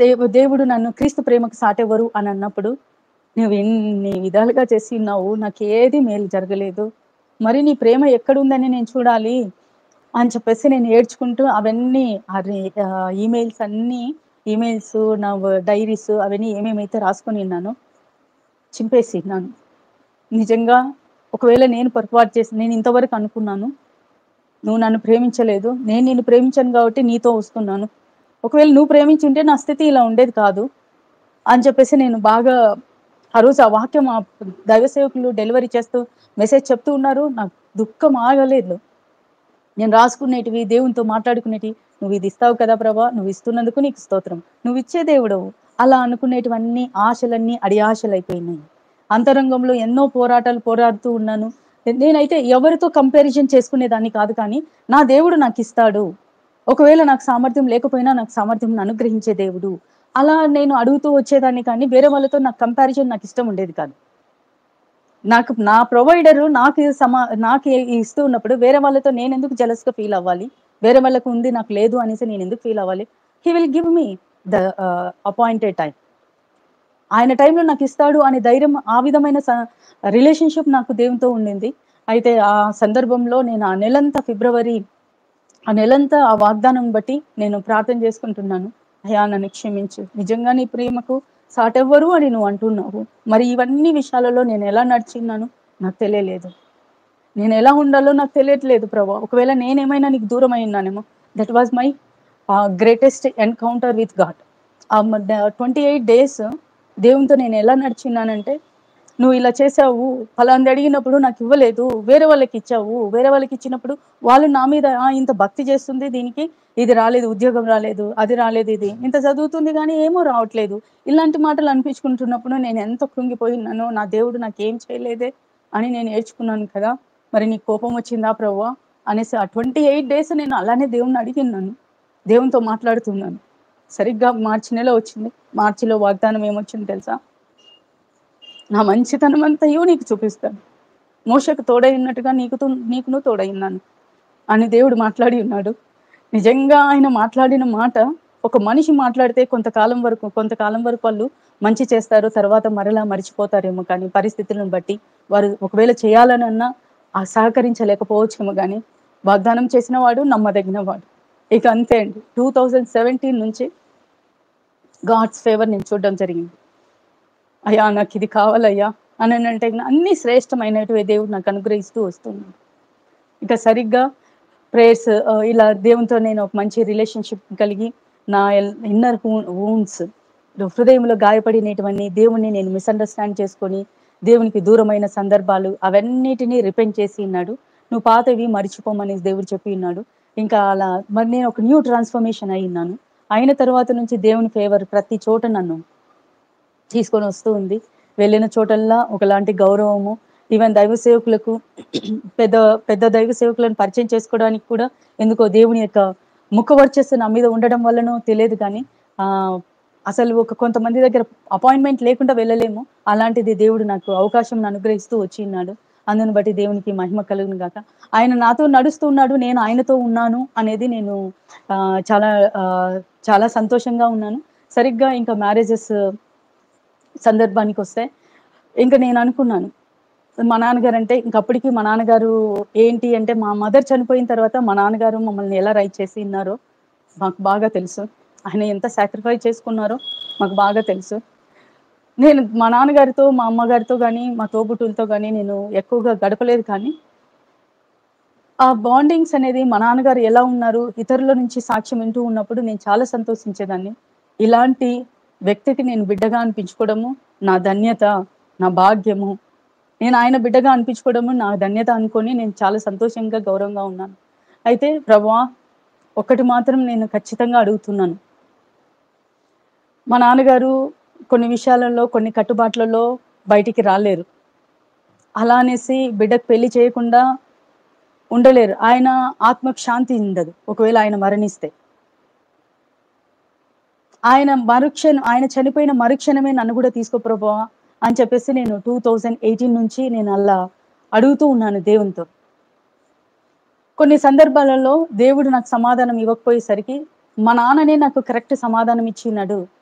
దేవు దేవుడు నన్ను క్రీస్తు ప్రేమకు సాటెవరు అని అన్నప్పుడు నువ్వు ఎన్ని విధాలుగా చేసి ఉన్నావు నాకు ఏది మేలు జరగలేదు మరి నీ ప్రేమ ఎక్కడుందని నేను చూడాలి అని చెప్పేసి నేను ఏడ్చుకుంటూ అవన్నీ అది ఈమెయిల్స్ అన్నీ ఈమెయిల్స్ నా డైరీస్ అవన్నీ ఏమేమైతే రాసుకొని ఉన్నానో చింపేసి ఉన్నాను నిజంగా ఒకవేళ నేను పొరపాటు చేసి నేను ఇంతవరకు అనుకున్నాను నువ్వు నన్ను ప్రేమించలేదు నేను నిన్ను ప్రేమించాను కాబట్టి నీతో వస్తున్నాను ఒకవేళ నువ్వు ప్రేమించుంటే నా స్థితి ఇలా ఉండేది కాదు అని చెప్పేసి నేను బాగా ఆ రోజు ఆ వాక్యం ఆ దైవ సేవకులు డెలివరీ చేస్తూ మెసేజ్ చెప్తూ ఉన్నారు నాకు దుఃఖం ఆగలేదు నేను రాసుకునేటివి దేవునితో మాట్లాడుకునేటివి నువ్వు ఇది ఇస్తావు కదా ప్రభా నువ్వు ఇస్తున్నందుకు నీకు స్తోత్రం నువ్వు ఇచ్చే దేవుడవు అలా అనుకునేటివన్నీ ఆశలన్నీ అడి ఆశలు అయిపోయినాయి అంతరంగంలో ఎన్నో పోరాటాలు పోరాడుతూ ఉన్నాను నేనైతే ఎవరితో కంపారిజన్ చేసుకునేదాన్ని కాదు కానీ నా దేవుడు నాకు ఇస్తాడు ఒకవేళ నాకు సామర్థ్యం లేకపోయినా నాకు సామర్థ్యం అనుగ్రహించే దేవుడు అలా నేను అడుగుతూ వచ్చేదాన్ని కానీ వేరే వాళ్ళతో నాకు కంపారిజన్ నాకు ఇష్టం ఉండేది కాదు నాకు నా ప్రొవైడర్ నాకు సమా నాకు ఇస్తూ ఉన్నప్పుడు వేరే వాళ్ళతో నేను ఎందుకు jealous గా ఫీల్ అవ్వాలి వేరే వాళ్ళకు ఉంది నాకు లేదు అనేసి నేను ఎందుకు ఫీల్ అవ్వాలి he will give me the appointed time ఆయన టైంలో నాకు ఇస్తాడు అనే ధైర్యం ఆ విధమైన రిలేషన్షిప్ నాకు దేవునితో ఉండింది అయితే ఆ సందర్భంలో నేను ఆ నెలంతా ఫిబ్రవరి ఆ నెలంతా ఆ వాగ్దానం బట్టి నేను ప్రార్థన చేసుకుంటున్నాను అయ్యా నన్ను క్షమించు నిజంగా నీ ప్రేమకు సాటెవ్వరు అని నువ్వు అంటున్నావు మరి ఇవన్నీ విషయాలలో నేను ఎలా నడిచిన్నాను నాకు తెలియలేదు నేను ఎలా ఉండాలో నాకు తెలియట్లేదు ప్రభా ఒకవేళ నేనేమైనా నీకు దూరం అయి ఉన్నానేమో that was my greatest encounter with God ఆ ట్వంటీ ఎయిట్ డేస్ దేవునితో నేను ఎలా నడిచిన్నానంటే నువ్వు ఇలా చేసావు ఫలాంది అడిగినప్పుడు నాకు ఇవ్వలేదు వేరే వాళ్ళకి ఇచ్చావు వేరే వాళ్ళకి ఇచ్చినప్పుడు వాళ్ళు నా మీద "ఆ, ఇంత భక్తి చేస్తుంది దీనికి ఇది రాలేదు ఉద్యోగం రాలేదు అది రాలేదు ఇది ఇంత చదువుతుంది కానీ ఏమో రావట్లేదు ఇలాంటి మాటలు అనిపించుకుంటున్నప్పుడు నేను ఎంత కృంగిపోయినానో నా దేవుడు నాకేం చేయలేదే అని నేను ఏడ్చుకున్నాను కదా మరి నీ కోపం వచ్చిందా ప్రవ్వా అనేసి ఆ ట్వంటీ ఎయిట్ డేస్ నేను అలానే దేవుణ్ణి అడిగినాను దేవునితో మాట్లాడుతున్నాను సరిగ్గా మార్చి నెల వచ్చింది మార్చిలో వాగ్దానం ఏమొచ్చింది తెలుసా నా మంచితనం అంతయో నీకు చూపిస్తాను మోసకు తోడై ఉన్నట్టుగా నీకు నీకును తోడై ఉన్నాను అని దేవుడు మాట్లాడి ఉన్నాడు నిజంగా ఆయన మాట్లాడిన మాట ఒక మనిషి మాట్లాడితే కొంతకాలం వరకు కొంతకాలం వరకు వాళ్ళు మంచి చేస్తారు తర్వాత మరలా మర్చిపోతారేమో కానీ పరిస్థితులను బట్టి వారు ఒకవేళ చేయాలనన్నా ఆ సహకరించలేకపోవచ్చేమో కానీ వాగ్దానం చేసిన వాడు నమ్మదగిన వాడు ఇక అంతే అండి టూ థౌజండ్ సెవెంటీన్ నుంచి గాడ్స్ ఫేవర్ నేను చూడడం జరిగింది అయ్యా నాకు ఇది కావాలయ్యా అని అంటే అన్ని శ్రేష్టమైనటువంటి దేవుడు నాకు అనుగ్రహిస్తూ వస్తున్నాడు ఇక సరిగ్గా ప్రేయర్స్ ఇలా దేవునితో నేను ఒక మంచి రిలేషన్షిప్ కలిగి నా ఇన్నర్ వూన్స్ హృదయంలో గాయపడినటువంటి దేవుణ్ణి నేను మిస్అండర్స్టాండ్ చేసుకొని దేవునికి దూరమైన సందర్భాలు అవన్నిటినీ రిపెంట్ చేసి ఉన్నాడు నువ్వు పాతవి మర్చిపోమని దేవుడు చెప్పి ఉన్నాడు ఇంకా అలా మరి నేను ఒక న్యూ ట్రాన్స్ఫర్మేషన్ అయి ఉన్నాను అయిన తర్వాత నుంచి దేవుని ఫేవర్ ప్రతి చోట నన్ను తీసుకొని వస్తూ ఉంది వెళ్ళిన చోటల్లా ఒకలాంటి గౌరవము ఈవెన్ దైవ సేవకులకు పెద్ద పెద్ద దైవ సేవకులను పరిచయం చేసుకోవడానికి కూడా ఎందుకో దేవుని యొక్క ముఖ వర్చస్సు నా మీద ఉండడం వల్లనో తెలియదు కానీ ఆ అసలు ఒక కొంతమంది దగ్గర అపాయింట్మెంట్ లేకుండా వెళ్ళలేము అలాంటిది దేవుడు నాకు అవకాశం అనుగ్రహిస్తూ వచ్చి ఉన్నాడు అందుని బట్టి దేవునికి మహిమ కలుగును గాక ఆయన నాతో నడుస్తూ ఉన్నాడు నేను ఆయనతో ఉన్నాను అనేది నేను ఆ, చాలా ఆ, చాలా సంతోషంగా ఉన్నాను సరిగ్గా ఇంకా మ్యారేజెస్ సందర్భానికి వస్తే ఇంకా నేను అనుకున్నాను మా నాన్నగారు అంటే ఇంకప్పటికి మా నాన్నగారు ఏంటి అంటే మా మదర్ చనిపోయిన తర్వాత మా నాన్నగారు మమ్మల్ని ఎలా రైట్ చేసి ఉన్నారో మాకు బాగా తెలుసు ఆయన ఎంత సాక్రిఫైస్ చేసుకున్నారో మాకు బాగా తెలుసు నేను మా నాన్నగారితో మా అమ్మగారితో కానీ మా తోబుట్టులతో కానీ నేను ఎక్కువగా గడపలేదు కానీ ఆ బాండింగ్స్ అనేది మా నాన్నగారు ఎలా ఉన్నారు ఇతరుల నుంచి సాక్ష్యం వింటూ ఉన్నప్పుడు నేను చాలా సంతోషించేదాన్ని ఇలాంటి వ్యక్తికి నేను బిడ్డగా అనిపించుకోవడము నా ధన్యత నా భాగ్యము నేను ఆయన బిడ్డగా అనిపించుకోవడము నా ధన్యత అనుకొని నేను చాలా సంతోషంగా గౌరవంగా ఉన్నాను అయితే ప్రభా ఒకటి మాత్రం నేను ఖచ్చితంగా అడుగుతున్నాను మా నాన్నగారు కొన్ని విషయాలలో కొన్ని కట్టుబాట్లలో బయటికి రాలేరు అలా అనేసి బిడ్డకు పెళ్లి చేయకుండా ఉండలేరు ఆయన ఆత్మకు శాంతి ఉండదు ఒకవేళ ఆయన మరణిస్తే ఆయన మరుక్షణం ఆయన చనిపోయిన మరుక్షణమే నన్ను కూడా తీసుకో ప్రభా అని చెప్పేసి నేను టూ థౌజండ్ ఎయిటీన్ నుంచి నేను అలా అడుగుతూ ఉన్నాను దేవునితో కొన్ని సందర్భాలలో దేవుడు నాకు సమాధానం ఇవ్వకపోయేసరికి మా నాన్ననే నాకు కరెక్ట్ సమాధానం ఇచ్చినాడు